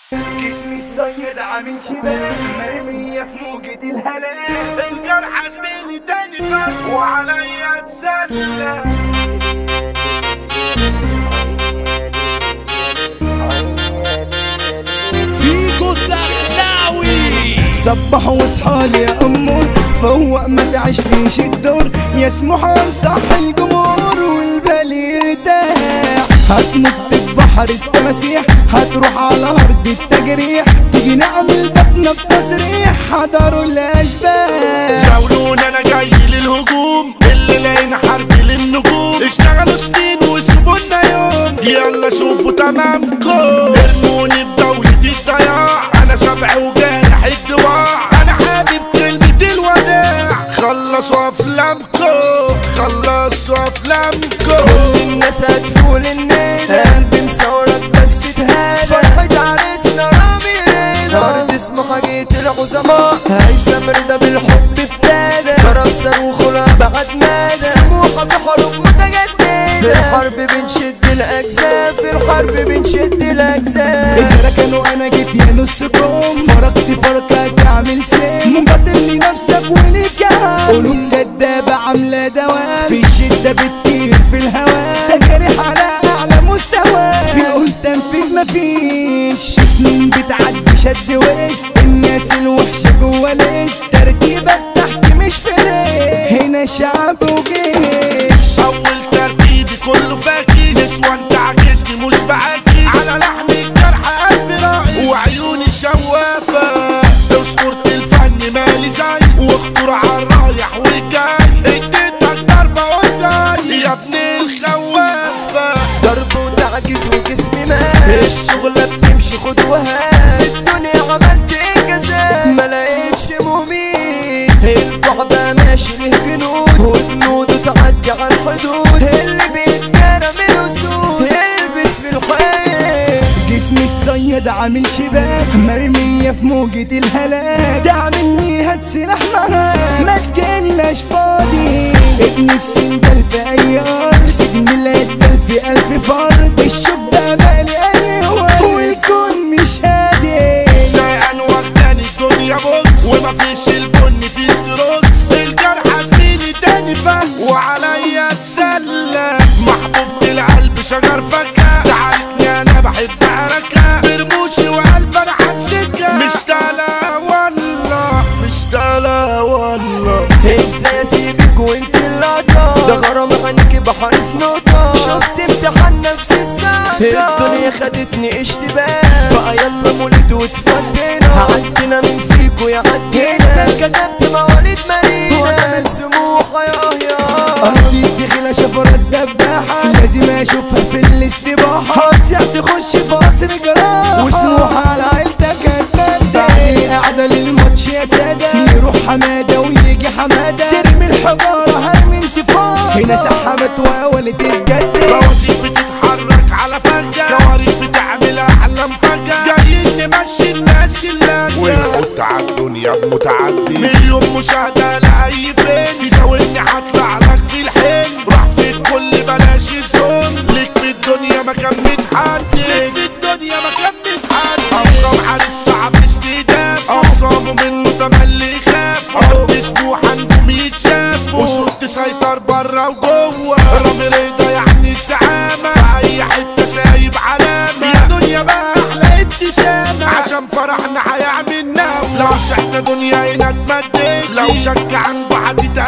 جسمي الصيد عامل شباك مرمية في موجة الهلاك الجرح زميلي تاني فات وعليا اتسلى فيجو الدخلاوي صبح واصحالي يا امور فوق ما تعيشليش الدور يسمح انصح الجمهور والبال يرتاح هتنط في بحر التماسيح هتروح على ارض التجريح تيجي نعمل دفنة بتسريح حضروا الاشباح زاولونا انا جاي للهجوم اللي لقينا حرب للنجوم اشتغلوا سنين وسيبونا يوم يلا شوفوا تمامكم ارموني في دولة الضياع انا سبع وجارح الدواع انا حابب كلمة الوداع خلصوا افلامكم خلصوا افلامكم الناس هتفول النيلة قلبي مصورك بس تهالى فرحة عريسنا رامي ليلى أرض اسمه حاجة العظماء هيثم رضا بالحب ابتدى ضرب صاروخ بعد مدى سموحة في حروب متجددة في الحرب بنشد الأجزاء في الحرب بنشد الأجزاء انت كانوا أنا جيت يا نص كوم فرقت فرقة تعمل سيم مقدم لنفسك وليك قلوب كدابة عاملة دواء في الشدة بتطير في الهواء تجارح على أعلى مستوى في قول تنفيذ مفيش سنين بتعدي شد وسط الناس الوحشة جوا ليست ترتيبك تحت مش فريق هنا شعب وجيش اول ترتيبي كله فاكس نسوان تعكسني مش بعاكس على لحم الجرح قلبي راقص وعيوني شوافة اسطورة الفن مالي زي واخطر على الرايح والجاي اديتك ضربة قدامي يا ابن الخوافة ضرب وتعجز وجسمي مات الشغلة بتمشي خد وهات في الدنيا عملت انجازات ما لقيتش مميت الكعبة ماشي له جنود وجنوده تعدي على الحدود اللي بيتجرى من اسود يلبس في الحيط جسمي الصيد عامل شباك مرمية في موجة الهلاك تعملني هات سلاح معاك ما تجيلناش فاضي ابن السندل في ايار سجن العدل في الف فرد الشوك ده مالي ايوه والكون مش هادي زي انور تاني الدنيا بوكس ومفيش البن في ستروكس الجرح زميلي تاني بس وعليا اتسلى محبوبة القلب شجر فكة تعاركني انا بحب حركة برموشي وقلب انا حمسكة مش تلا والله مش تلا والله ازاي اسيبك وانت اللقطة ده غرام عنك بحر في نقطة شفت امتحان نفس الساعة الدنيا خدتني اشتباه بقى يلا مولد واتفضينا عدينا من فيكو يا عدينا كتبت مواليد مارينا وانا من سموحة يا يا ارضي دخلة شفرة الدباحة لازم اشوفها في الاستباحة هتسيح تخش في قصر جراح وسموحة على عيلتك هتبدأ قاعدة للماتش يا سادة يروح حمادة ويجي حمادة ترمي الحجارة هرمي انتفاضة هنا سحبت وأول تتجدد بوازيك بتتحرك على فجأة جواريك بتعمل أحلام فجأة جايين نمشي الناس اللي ونحط على الدنيا بمتعدي مليون مشاهدة لأي فيلم تزاولني هطلع لك في الحلم راح في الكل بلاش الزون ليك في الدنيا مكان متحدي ليك في الدنيا مكان متحدي أفضل على الصعب استهداف أخصامه منه تملي يخاف أرض سموح عندهم يتشاف وسوق تسيطر برا وجوه رامي رضا يعني الزعامة في أي حتة سايب علامة يا دنيا بقى أحلى ابتسامة عشان فرحنا هيعمل نوم لو شحت دنيا هنا تمدد لو شك عنده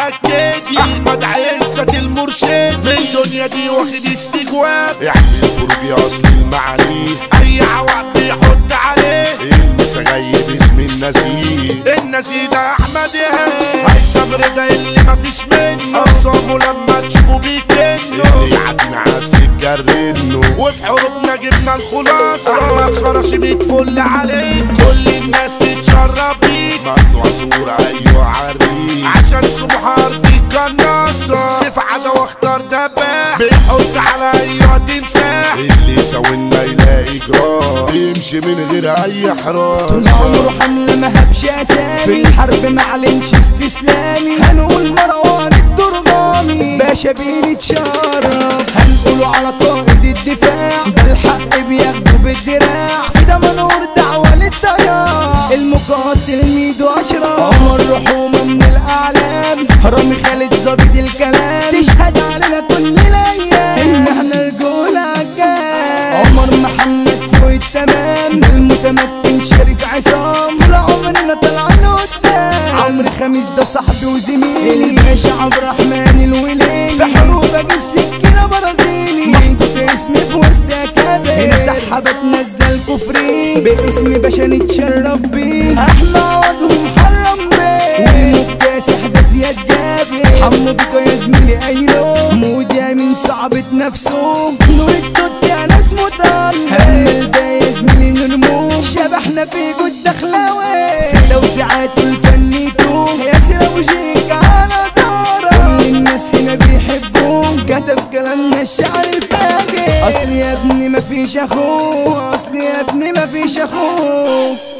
هتتأكد أحمد عزت المرشد الدنيا دي واخد استجواب يعني الخروج أصل المعاني أي عوق بيحط عليه المسا جاي باسم النزيه النزيه ده أحمد إيهاب هيثم رضا اللي مفيش منه أخصامه لما تشوفه بيكنه اللي يعدي عسى جرنه وفي حروبنا جبنا الخلاصة أحمد خراشي بيتفل عليك كل الناس تتشرب بيك ممنوع صورة أيوة عريك عشان سموحة أرضي قناصة سيف عدا واختار دباح بيحط على أيوة تمساح اللي يساوينا يلاقي جراح يمشي من غير أي حراس طول عمره حملة ما هبش اسامي في الحرب ما علمش استسلامي هنقول مروان الدرغامي باشا بين اتشرف هنقوله على قائد الدفاع ده الحق بياخده بالدراع في ده منور دعوة فقط تلميذ واشرف عمر رحومة من الاعلام رامي خالد ظابط الكلام تشهد علينا كل الايام ان احنا رجولة عجال عمر محمد فوق التمام المتمكن شريف عصام طول عمرنا طلعنا قدام عمرو خميس ده صاحبي وزميلي الباشا عبد الرحمن الوليلي في حروب اجيب سكينه برازيلي محطوط اسمي في وسط اكابر هنا سحبت نازله الكفرين باسم باشا نتشرف بيه احلى عوض ومحرم بيه والمكتسح ده زياد جابر حمو بيكا يا زميلي ايلو مودي امين صعبة نفسه نور التوت يا ناس مطل هم الباقي يا زميلي نرمو شبحنا في جود دخلاوي في توزيعات الفنيتو ياسر ابو شيك على دارة كل الناس هنا بيحبوه كتب كلامنا الشعر الفاجر اصل يا ابني مفيش اخوه اصل يا ابني مفيش اخوه